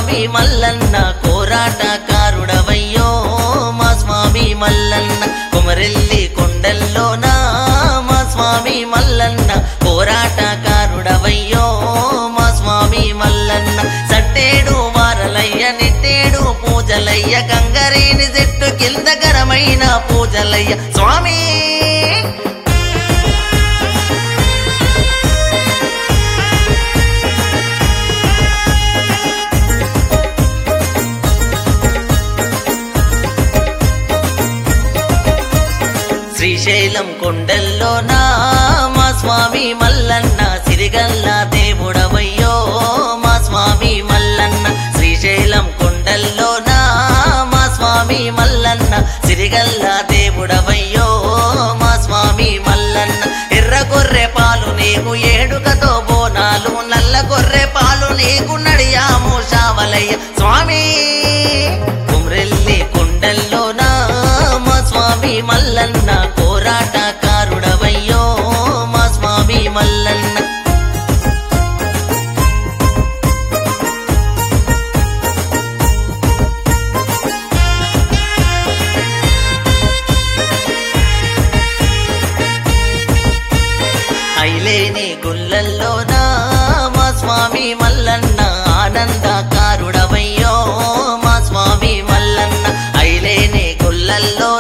స్వామి మల్లన్న కోరాటకారుడవయ్యో మా స్వామి మల్లన్న కుమరెల్లి కొండల్లోనా మా స్వామి మల్లన్న పోరాటకారుడవయ్యో మా స్వామి మల్లన్న సట్టేడు వారలయ్య నిట్టేడు పూజలయ్య గంగరేని చెట్టు కింద గరమైన పూజలయ్య స్వామి శ్రీశైలం కొండల్లోనా మా స్వామి మల్లన్న సిరిగల్ల దేవుడవయ్యో మా స్వామి మల్లన్న శ్రీశైలం కొండల్లోనా మా స్వామి మల్లన్న సిరిగల్ల దేవుడవయ్యో మా స్వామి మల్లన్న ఎర్ర గొర్రె పాలు నీకు ఏడుకతో బోనాలు నల్ల గొర్రె పాలు నీకు నడియాము శావలయ్య స్వామి కుమ్రెల్లి కొండల్లోనా మా స్వామి మల్లన్న పోరాటకారుడవయ్యో మా స్వామి మల్లన్న ఐలేని గుల్లల్లోనా మా స్వామి మల్లన్న ఆనందకారుడవయ్యో మా స్వామి మల్లన్న ఐలేని గుల్లల్లో